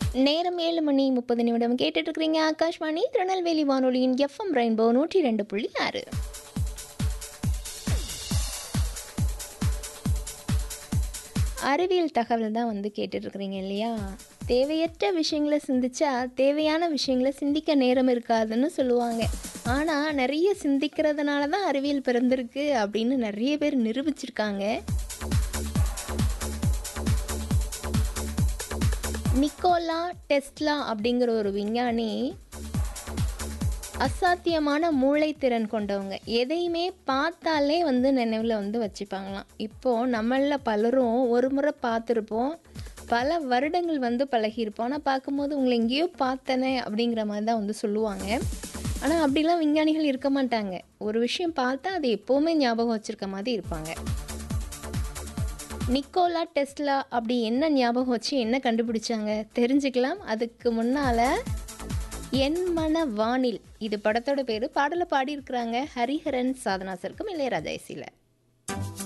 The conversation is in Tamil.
நேரம் ஏழு மணி முப்பது நிமிடம் கேட்டுட்டு இருக்கிறீங்க ஆகாஷ்வாணி திருநெல்வேலி வானொலியின் எஃப்எம் ரெயின்போ நூற்றி ரெண்டு புள்ளி ஆறு அறிவியல் தகவல் தான் வந்து கேட்டுட்டு இருக்கிறீங்க இல்லையா தேவையற்ற விஷயங்களை சிந்திச்சா தேவையான விஷயங்களை சிந்திக்க நேரம் இருக்காதுன்னு சொல்லுவாங்க ஆனால் நிறைய சிந்திக்கிறதுனால தான் அறிவியல் பிறந்திருக்கு அப்படின்னு நிறைய பேர் நிரூபிச்சிருக்காங்க நிக்கோலா டெஸ்லா அப்படிங்கிற ஒரு விஞ்ஞானி அசாத்தியமான மூளைத்திறன் கொண்டவங்க எதையுமே பார்த்தாலே வந்து நினைவில் வந்து வச்சுப்பாங்களாம் இப்போது நம்மளில் பலரும் ஒரு முறை பார்த்துருப்போம் பல வருடங்கள் வந்து பழகியிருப்போம் ஆனால் பார்க்கும்போது உங்களை எங்கேயோ பார்த்தனே அப்படிங்கிற மாதிரி தான் வந்து சொல்லுவாங்க ஆனால் அப்படிலாம் விஞ்ஞானிகள் இருக்க மாட்டாங்க ஒரு விஷயம் பார்த்தா அது எப்போவுமே ஞாபகம் வச்சுருக்க மாதிரி இருப்பாங்க நிக்கோலா டெஸ்லா அப்படி என்ன ஞாபகம் வச்சு என்ன கண்டுபிடிச்சாங்க தெரிஞ்சுக்கலாம் அதுக்கு முன்னால் என் மன வானில் இது படத்தோட பேர் பாடலை பாடியிருக்கிறாங்க ஹரிஹரன் சாதனா சர்க்கம் இளையராஜா இசையில்